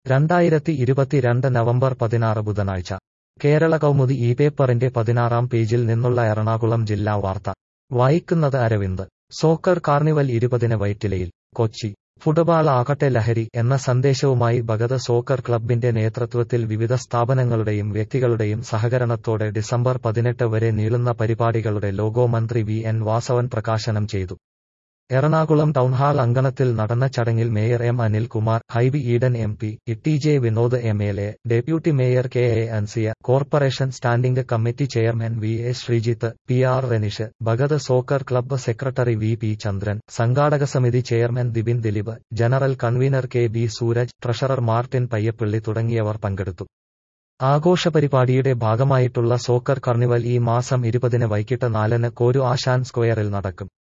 രണ്ടായിരത്തി ഇരുപത്തിരണ്ട് നവംബർ പതിനാറ് ബുധനാഴ്ച കേരള കൗമുദി ഈ പേപ്പറിന്റെ പതിനാറാം പേജിൽ നിന്നുള്ള എറണാകുളം ജില്ലാ വാർത്ത വായിക്കുന്നത് അരവിന്ദ് സോക്കർ കാർണിവൽ ഇരുപതിന് വൈറ്റിലയിൽ കൊച്ചി ഫുട്ബാൾ ആകട്ടെ ലഹരി എന്ന സന്ദേശവുമായി ഭഗത് സോക്കർ ക്ലബിന്റെ നേതൃത്വത്തിൽ വിവിധ സ്ഥാപനങ്ങളുടെയും വ്യക്തികളുടെയും സഹകരണത്തോടെ ഡിസംബർ പതിനെട്ട് വരെ നീളുന്ന പരിപാടികളുടെ ലോഗോ മന്ത്രി വി എൻ വാസവൻ പ്രകാശനം ചെയ്തു എറണാകുളം ടൗൺഹാൾ അങ്കണത്തിൽ നടന്ന ചടങ്ങിൽ mayor M Anilkumar Hibi Eden M P T J Vinod M L A deputy mayor K A Ansiya corporation standing committee chairman V A Sreejith P R Renish Bhagat soccer club secretary V P Chandran സംഘാടക സമിതി chairman Dibin Dileep general convener K B Sooraj treasurer Martin Payyappilly തുടങ്ങിയവർ പങ്കെടുത്തു ആഘോഷ പരിപാടിയുടെ ഭാഗമായിട്ടുള്ള soccer carnival ഈ മാസം ഇരുപതിന് വൈകിട്ട് നാലിന് കോരു ആശാൻ സ്ക്വയറിൽ നടക്കും